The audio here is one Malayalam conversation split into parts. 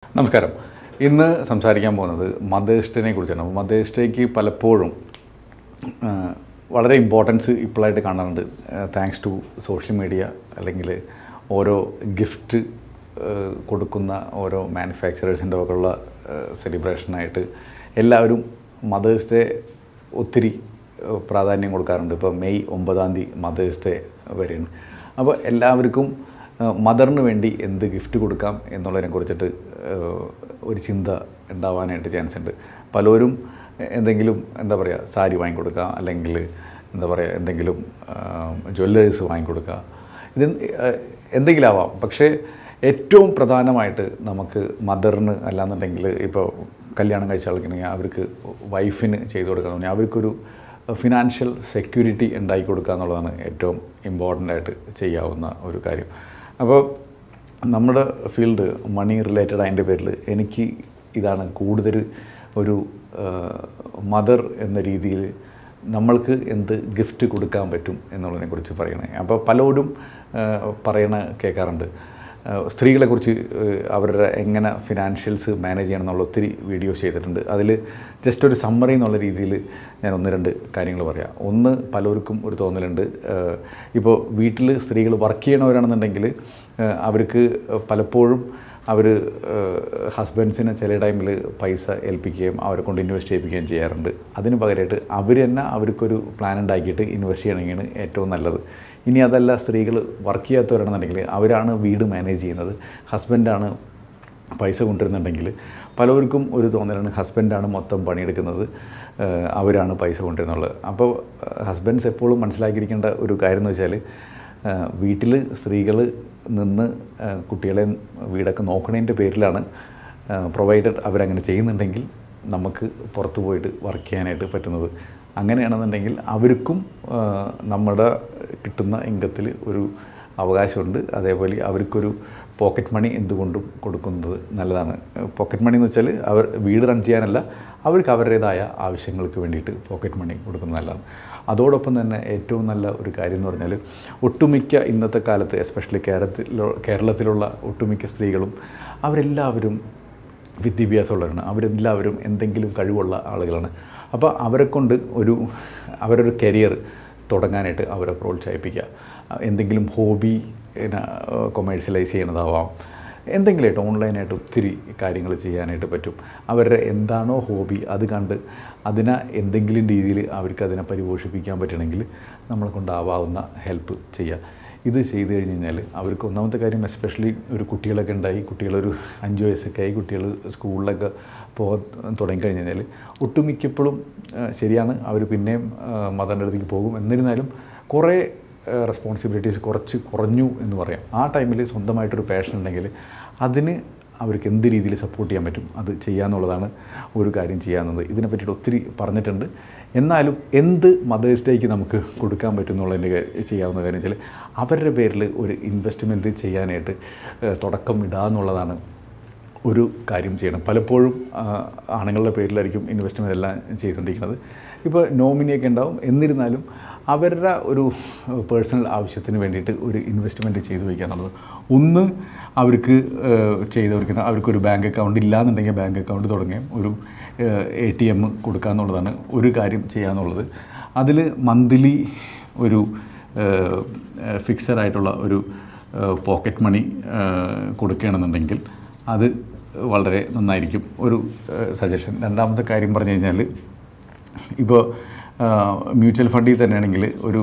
നമസ്കാരം ഇന്ന് സംസാരിക്കാൻ പോകുന്നത് മദേഴ്സ് ഡേനെ കുറിച്ചാണ് മദേഴ്സ് ഡേക്ക് പലപ്പോഴും ആ, വളരെ ഇമ്പോർട്ടൻസ് ഇപ്പോഴായിട്ട് കാണാറുണ്ട് താങ്ക്സ് ടു സോഷ്യൽ മീഡിയ അല്ലെങ്കിൽ ഓരോ ഗിഫ്റ്റ് കൊടുക്കുന്ന ഓരോ മാനുഫാക്ചറേഴ്സിൻ്റെ ഒക്കെ ഉള്ള സെലിബ്രേഷനായിട്ട് എല്ലാവരും മദേഴ്സ് ഡേ ഒത്തിരി ആ, പ്രാധാന്യം കൊടുക്കാറുണ്ട് ഇപ്പോൾ മെയ് ഒമ്പതാം തീയതി മദേഴ്സ് ഡേ വരെയാണ് അപ്പോൾ എല്ലാവർക്കും മദറിന് വേണ്ടി എന്ത് ഗിഫ്റ്റ് കൊടുക്കാം എന്നുള്ളതിനെ കുറിച്ചിട്ട് ഏഹ്, ഒരു ചിന്ത ഉണ്ടാവാനായിട്ട് ചാൻസ് ഉണ്ട് പലരും എന്തെങ്കിലും എന്താ പറയുക സാരി വാങ്ങിക്കൊടുക്കുക അല്ലെങ്കിൽ എന്താ പറയുക എന്തെങ്കിലും ജ്വല്ലറീസ് വാങ്ങിക്കൊടുക്കുക ഇത് ഏഹ്, എന്തെങ്കിലും ആവാം പക്ഷേ ഏറ്റവും പ്രധാനമായിട്ട് നമുക്ക് മദറിന് അല്ലാന്നുണ്ടെങ്കിൽ ഇപ്പോൾ കല്യാണം കഴിച്ച ആൾക്കാണെങ്കിൽ അവർക്ക് വൈഫിന് ചെയ്തു കൊടുക്കുക എന്ന് പറഞ്ഞാൽ അവർക്കൊരു ഫിനാൻഷ്യൽ സെക്യൂരിറ്റി ഉണ്ടാക്കി കൊടുക്കുക എന്നുള്ളതാണ് ഏറ്റവും ഇമ്പോർട്ടൻ്റ് ആയിട്ട് ചെയ്യാവുന്ന ഒരു കാര്യം അപ്പോൾ നമ്മുടെ ഫീൽഡ് മണി റിലേറ്റഡ് അതിൻ്റെ പേരിൽ എനിക്ക് ഇതാണ് കൂടുതൽ ഒരു മദർ എന്ന രീതിയിൽ നമ്മൾക്ക് എന്ത് ഗിഫ്റ്റ് കൊടുക്കാൻ പറ്റും എന്നുള്ളതിനെക്കുറിച്ച് പറയണേ അപ്പോൾ പലരോടും ആ, പറയണ കേൾക്കാറുണ്ട് ആ, സ്ത്രീകളെക്കുറിച്ച് ആ, അവരുടെ എങ്ങനെ ഫിനാൻഷ്യൽസ് മാനേജ് ചെയ്യണം എന്നുള്ള ഒത്തിരി വീഡിയോസ് ചെയ്തിട്ടുണ്ട് അതിൽ ജസ്റ്റ് ഒരു സമ്മറി എന്നുള്ള രീതിയിൽ ഞാൻ ഒന്ന് രണ്ട് കാര്യങ്ങൾ പറയാം ഒന്ന് പലർക്കും ഒരു തോന്നലുണ്ട് ആ, ഇപ്പോൾ വീട്ടിൽ സ്ത്രീകൾ വർക്ക് ചെയ്യണവരാണെന്നുണ്ടെങ്കിൽ ആ, അവർക്ക് പലപ്പോഴും അവർ ഹസ്ബൻഡ്സിനെ ചില ടൈമിൽ പൈസ ഏൽപ്പിക്കുകയും അവരെ കൊണ്ട് ഇൻവെസ്റ്റ് ചെയ്യിപ്പിക്കുകയും ചെയ്യാറുണ്ട് അതിന് പകരമായിട്ട് അവർ തന്നെ അവർക്കൊരു പ്ലാൻ ഉണ്ടാക്കിയിട്ട് ഇൻവെസ്റ്റ് ചെയ്യണമെങ്കിൽ ഏറ്റവും നല്ലത് ഇനി അതല്ല സ്ത്രീകൾ വർക്ക് ചെയ്യാത്തവരാണെന്നുണ്ടെങ്കിൽ അവരാണ് വീട് മാനേജ് ചെയ്യുന്നത് ഹസ്ബൻഡാണ് പൈസ കൊണ്ടുവരുന്നുണ്ടെങ്കിൽ പലർക്കും ഒരു തോന്നലാണ് ഹസ്ബൻഡാണ് മൊത്തം പണിയെടുക്കുന്നത് ഏഹ് അവരാണ് പൈസ കൊണ്ടുവരുന്നുള്ളത് അപ്പോൾ ഹസ്ബൻഡ്സ് എപ്പോഴും മനസ്സിലാക്കിയിരിക്കേണ്ട ഒരു കാര്യം എന്ന് വെച്ചാൽ വീട്ടിൽ സ്ത്രീകൾ നിന്ന് ഏഹ് കുട്ടികളെ വീടൊക്കെ നോക്കണതിൻ്റെ പേരിലാണ് പ്രൊവൈഡഡ് അവരങ്ങനെ ചെയ്യുന്നുണ്ടെങ്കിൽ നമുക്ക് പുറത്ത് പോയിട്ട് വർക്ക് ചെയ്യാനായിട്ട് പറ്റുന്നത് അങ്ങനെയാണെന്നുണ്ടെങ്കിൽ അവർക്കും ആ, നമ്മുടെ കിട്ടുന്ന ഇൻകത്തിൽ ഒരു അവകാശമുണ്ട് അതേപോലെ അവർക്കൊരു പോക്കറ്റ് മണി എന്തുകൊണ്ടും കൊടുക്കുന്നത് നല്ലതാണ് പോക്കറ്റ് മണി എന്ന് വെച്ചാൽ അവർ വീട് റൺ ചെയ്യാനല്ല അവർക്ക് അവരുടേതായ ആവശ്യങ്ങൾക്ക് വേണ്ടിയിട്ട് പോക്കറ്റ് മണി കൊടുക്കുന്നത് നല്ലതാണ് അതോടൊപ്പം തന്നെ ഏറ്റവും നല്ല ഒരു കാര്യം എന്ന് പറഞ്ഞാൽ ഒട്ടുമിക്ക ഇന്നത്തെ കാലത്ത് എസ്പെഷ്യലി കേരളത്തിലോ കേരളത്തിലുള്ള ഒട്ടുമിക്ക സ്ത്രീകളും അവരെല്ലാവരും വിദ്യാഭ്യാസമുള്ളവരാണ് അവരെല്ലാവരും എന്തെങ്കിലും കഴിവുള്ള ആളുകളാണ് അപ്പോൾ അവരെ കൊണ്ട് ഒരു അവരൊരു കരിയർ തുടങ്ങാനായിട്ട് അവരെ പ്രോത്സാഹിപ്പിക്കുക എന്തെങ്കിലും ഹോബി കൊമേഴ്സ്യലൈസ് ചെയ്യണതാവാം എന്തെങ്കിലുമായിട്ട് ഓൺലൈനായിട്ട് ഒത്തിരി കാര്യങ്ങൾ ചെയ്യാനായിട്ട് പറ്റും അവരുടെ എന്താണോ ഹോബി അത് കണ്ട് അതിനെ എന്തെങ്കിലും രീതിയിൽ അവർക്ക് അതിനെ പരിപോഷിപ്പിക്കാൻ പറ്റണമെങ്കിൽ നമ്മളെ കൊണ്ടാവാവുന്ന ഹെൽപ്പ് ചെയ്യുക ഇത് ചെയ്തു കഴിഞ്ഞ് കഴിഞ്ഞാൽ അവർക്ക് ഒന്നാമത്തെ കാര്യം എസ്പെഷ്യലി ഒരു കുട്ടികളൊക്കെ ഉണ്ടായി കുട്ടികളൊരു അഞ്ച് വയസ്സൊക്കെ ആയി കുട്ടികൾ സ്കൂളിലൊക്കെ പോകാൻ തുടങ്ങി കഴിഞ്ഞ് കഴിഞ്ഞാൽ ഒട്ടുമിക്കപ്പോഴും ആ, ശരിയാണ് അവർ പിന്നെയും മദറിൻ്റെ അടുത്തേക്ക് പോകും എന്നിരുന്നാലും കുറേ റെസ്പോൺസിബിലിറ്റീസ് കുറച്ച് കുറഞ്ഞു എന്ന് പറയാം ആ ടൈമിൽ സ്വന്തമായിട്ടൊരു പാഷൻ ഉണ്ടെങ്കിൽ അതിന് അവർക്ക് എന്ത് രീതിയിൽ സപ്പോർട്ട് ചെയ്യാൻ പറ്റും അത് ചെയ്യാന്നുള്ളതാണ് ഒരു കാര്യം ചെയ്യാവുന്നത് ഇതിനെ പറ്റിയിട്ട് ഒത്തിരി പറഞ്ഞിട്ടുണ്ട് എന്നാലും എന്ത് മദേഴ്സ് ഡേക്ക് നമുക്ക് കൊടുക്കാൻ പറ്റും എന്നുള്ളതിൻ്റെ കാര്യം- ചെയ്യാവുന്ന കാര്യം വെച്ചാൽ അവരുടെ പേരിൽ ഒരു ഇൻവെസ്റ്റ്മെൻറ്റ് ചെയ്യാനായിട്ട് ഏഹ്, തുടക്കം ഇടുക എന്നുള്ളതാണ് ഒരു കാര്യം ചെയ്യണം പലപ്പോഴും ആ, ആണുങ്ങളുടെ പേരിലായിരിക്കും ഇൻവെസ്റ്റ്മെൻ്റ് എല്ലാം ചെയ്തുകൊണ്ടിരിക്കുന്നത് ഇപ്പോൾ നോമിനിയൊക്കെ ഉണ്ടാവും എന്നിരുന്നാലും അവരുടെ ഒരു പേഴ്സണൽ ആവശ്യത്തിന് വേണ്ടിയിട്ട് ഒരു ഇൻവെസ്റ്റ്മെൻറ്റ് ചെയ്തു വയ്ക്കുക എന്നുള്ളത് ഒന്ന് അവർക്ക് ഏഹ്, ചെയ്ത് കൊടുക്കുന്ന അവർക്കൊരു ബാങ്ക് അക്കൗണ്ട് ഇല്ലാന്നുണ്ടെങ്കിൽ ബാങ്ക് അക്കൗണ്ട് തുടങ്ങുകയും ഒരു എ ടി എം കൊടുക്കുക എന്നുള്ളതാണ് ഒരു കാര്യം ചെയ്യാന്നുള്ളത് അതിൽ മന്ത്ലി ഒരു ഫിക്സഡ് ആയിട്ടുള്ള ഒരു പോക്കറ്റ് മണി കൊടുക്കുകയാണെന്നുണ്ടെങ്കിൽ അത് വളരെ നന്നായിരിക്കും ഒരു സജഷൻ രണ്ടാമത്തെ കാര്യം പറഞ്ഞു കഴിഞ്ഞാൽ ഇപ്പോൾ മ്യൂച്വൽ ഫണ്ടിൽ തന്നെയാണെങ്കിൽ ഒരു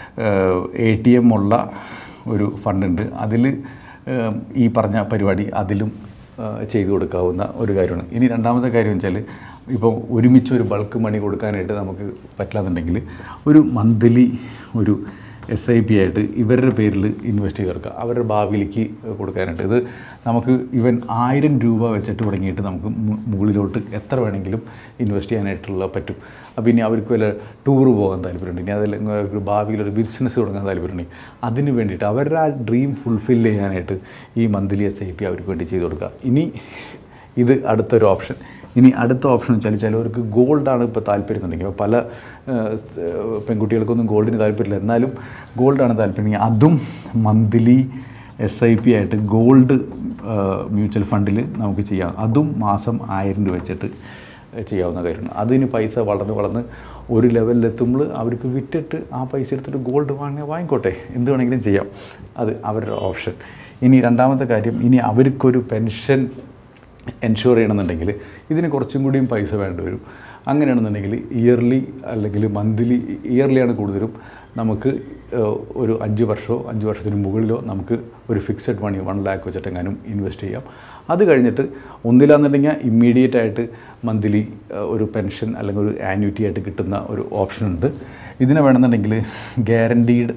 എ ടി എം ഉള്ള ഒരു ഫണ്ടുണ്ട് അതിൽ ഈ പറഞ്ഞ പരിപാടി അതിലും ആ, ചെയ്തു കൊടുക്കാവുന്ന ഒരു കാര്യമാണ് ഇനി രണ്ടാമത്തെ കാര്യം വെച്ചാൽ ഇപ്പോൾ ഒരുമിച്ച് ഒരു ബൾക്ക് മണി കൊടുക്കാനായിട്ട് നമുക്ക് പറ്റില്ലാന്നുണ്ടെങ്കിൽ ഒരു മന്ത്ലി ഒരു എസ് ഐ പി ആയിട്ട് ഇവരുടെ പേരിൽ ഇൻവെസ്റ്റ് ചെയ്ത് കൊടുക്കുക അവരുടെ ഭാവിയിലേക്ക് കൊടുക്കാനായിട്ട് ഇത് നമുക്ക് ഇവൻ ആയിരം രൂപ വെച്ചിട്ട് തുടങ്ങിയിട്ട് നമുക്ക് മു- മുകളിലോട്ട് എത്ര വേണമെങ്കിലും ഇൻവെസ്റ്റ് ചെയ്യാനായിട്ടുള്ള പറ്റും അപ്പോൾ ഇനി അവർക്ക് വല്ല ടൂറ് പോകാൻ താല്പര്യമുണ്ട് ഇനി അതിൽ അവർക്ക് ഭാവിയിൽ ഒരു ബിസിനസ് തുടങ്ങാൻ താല്പര്യമുണ്ടെങ്കിൽ അതിന് വേണ്ടിയിട്ട് അവരുടെ ആ ഡ്രീം ഫുൾഫിൽ ചെയ്യാനായിട്ട് ഈ മന്ത്ലി എസ് ഐ പി അവർക്ക് വേണ്ടി ചെയ്ത് കൊടുക്കുക ഇനി ഇത് അടുത്തൊരു ഓപ്ഷൻ ഇനി അടുത്ത ഓപ്ഷൻ വെച്ചാൽ ചിലവർക്ക് ഗോൾഡാണ് ഇപ്പോൾ താല്പര്യമുണ്ടെങ്കിൽ ഇപ്പോൾ പല ഏഹ്, പെൺകുട്ടികൾക്കൊന്നും ഗോൾഡിന് താല്പര്യമില്ല എന്നാലും ഗോൾഡാണ് താല്പര്യം അതും മന്ത്ലി എസ് ഐ പി ആയിട്ട് ഗോൾഡ് മ്യൂച്വൽ ഫണ്ടിൽ നമുക്ക് ചെയ്യാം അതും മാസം ആയിരം രൂപ വെച്ചിട്ട് ചെയ്യാവുന്ന കാര്യമാണ് അതിന് പൈസ വളർന്ന് വളർന്ന് ഒരു ലെവലിലെത്തുമ്പോൾ അവർക്ക് വിറ്റിട്ട് ആ പൈസ എടുത്തിട്ട് ഗോൾഡ് വാങ്ങി വാങ്ങിക്കോട്ടെ എന്ത് വേണമെങ്കിലും ചെയ്യാം അത് അവരുടെ ഓപ്ഷൻ ഇനി രണ്ടാമത്തെ കാര്യം ഇനി അവർക്കൊരു പെൻഷൻ എൻഷുർ ചെയ്യണമെന്നുണ്ടെങ്കിൽ ഇതിന് കുറച്ചും കൂടിയും പൈസ വേണ്ടി വരും അങ്ങനെയാണെന്നുണ്ടെങ്കിൽ ഇയർലി അല്ലെങ്കിൽ മന്ത്ലി ഇയർലിയാണ് കൂടുതലും നമുക്ക് ഏഹ്, ഒരു അഞ്ച് വർഷമോ അഞ്ച് വർഷത്തിന് മുകളിലോ നമുക്ക് ഒരു ഫിക്സഡ് മണി വൺ ലാക്ക് വെച്ചിട്ടെങ്ങാനും ഇൻവെസ്റ്റ് ചെയ്യാം അത് കഴിഞ്ഞിട്ട് ഒന്നിലാന്നുണ്ടെങ്കിൽ ഇമ്മീഡിയറ്റ് ആയിട്ട് മന്ത്ലി ഒരു പെൻഷൻ അല്ലെങ്കിൽ ഒരു ആന്യൂറ്റി ആയിട്ട് കിട്ടുന്ന ഒരു ഓപ്ഷൻ ഉണ്ട് ഇതിനെ വേണമെന്നുണ്ടെങ്കിൽ ഗ്യാരണ്ടീഡ്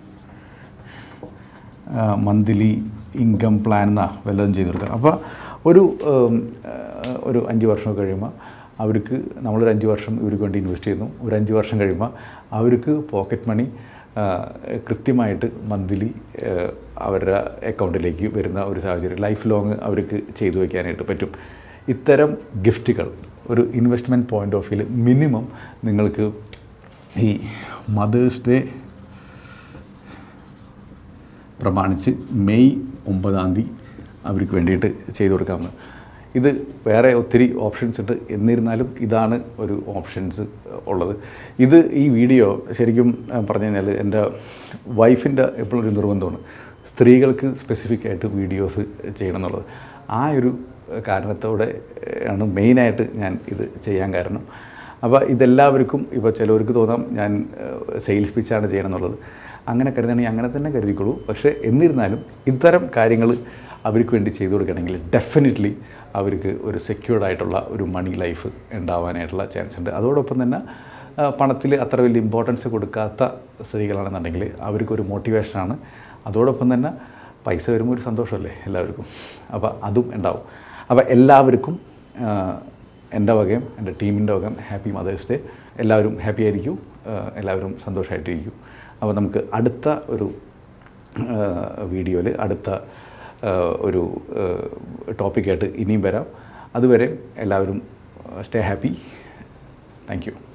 മന്ത്ലി ഇൻകം പ്ലാൻ എന്നാ വല്ലതും ചെയ്ത് കൊടുക്കണം അപ്പോൾ ഒരു ഉം, ആ, ഒരു അഞ്ച് വർഷം കഴിയുമ്പോൾ അവർക്ക് നമ്മളൊരു അഞ്ച് വർഷം ഇവർക്ക് വേണ്ടി ഇൻവെസ്റ്റ് ചെയ്യുന്നു ഒരു അഞ്ച് വർഷം കഴിയുമ്പോൾ അവർക്ക് പോക്കറ്റ് മണി ആ, കൃത്യമായിട്ട് മന്ത്ലി അവരുടെ അക്കൗണ്ടിലേക്ക് വരുന്ന ഒരു സാഹചര്യം ലൈഫ് ലോങ് അവർക്ക് ചെയ്തു വയ്ക്കാനായിട്ട് പറ്റും ഇത്തരം ഗിഫ്റ്റുകൾ ഒരു ഇൻവെസ്റ്റ്മെൻറ്റ് പോയിൻ്റ് ഓഫ് വ്യൂവിൽ മിനിമം നിങ്ങൾക്ക് ഈ മദേഴ്സ് ഡേ പ്രമാണിച്ച് മെയ് ഒമ്പതാം തീയതി അവർക്ക് വേണ്ടിയിട്ട് ചെയ്തു കൊടുക്കാമെന്ന് ഇത് വേറെ ഒത്തിരി ഓപ്ഷൻസ് ഉണ്ട് എന്നിരുന്നാലും ഇതാണ് ഒരു ഓപ്ഷൻസ് ഉള്ളത് ഇത് ഈ വീഡിയോ ശരിക്കും ആ, പറഞ്ഞു കഴിഞ്ഞാൽ എൻ്റെ വൈഫിൻ്റെ എപ്പോഴും ഒരു നിർബന്ധമാണ് സ്ത്രീകൾക്ക് സ്പെസിഫിക് ആയിട്ട് വീഡിയോസ് ചെയ്യണം എന്നുള്ളത് ആ ഒരു കാരണത്തോടെ ആണ് മെയിനായിട്ട് ഞാൻ ഇത് ചെയ്യാൻ കാരണം അപ്പോൾ ഇതെല്ലാവർക്കും ഇപ്പോൾ ചിലവർക്ക് തോന്നാം ഞാൻ സെയിൽസ് പിച്ചാണ് ചെയ്യണം എന്നുള്ളത് അങ്ങനെ കരുതണമെങ്കിൽ അങ്ങനെ തന്നെ കരുതിക്കോളൂ പക്ഷേ എന്നിരുന്നാലും ഇത്തരം കാര്യങ്ങൾ അവർക്ക് വേണ്ടി ചെയ്തു കൊടുക്കുകയാണെങ്കിൽ ഡെഫിനറ്റ്ലി അവർക്ക് ഒരു സെക്യൂർഡ് ആയിട്ടുള്ള ഒരു മണി ലൈഫ് ഉണ്ടാവാനായിട്ടുള്ള ചാൻസ് ഉണ്ട് അതോടൊപ്പം തന്നെ പണത്തിൽ അത്ര വലിയ ഇമ്പോർട്ടൻസ് കൊടുക്കാത്ത സ്ത്രീകളാണെന്നുണ്ടെങ്കിൽ അവർക്കൊരു മോട്ടിവേഷനാണ് അതോടൊപ്പം തന്നെ പൈസ വരുമ്പോൾ ഒരു സന്തോഷമല്ലേ എല്ലാവർക്കും അപ്പോൾ അതും ഉണ്ടാവും അപ്പോൾ എല്ലാവർക്കും ആ, എൻ്റെ വകയും എൻ്റെ ടീമിൻ്റെ വകയും ഹാപ്പി മദേഴ്സ് ഡേ എല്ലാവരും ഹാപ്പി ആയിരിക്കും ആ, എല്ലാവരും സന്തോഷമായിട്ടിരിക്കും അപ്പോൾ നമുക്ക് അടുത്ത ഒരു വീഡിയോയിൽ അടുത്ത ആ, ഒരു ടോപ്പിക്കായിട്ട് ഇനിയും വരാം അതുവരെ എല്ലാവരും സ്റ്റേ ഹാപ്പി താങ്ക് യു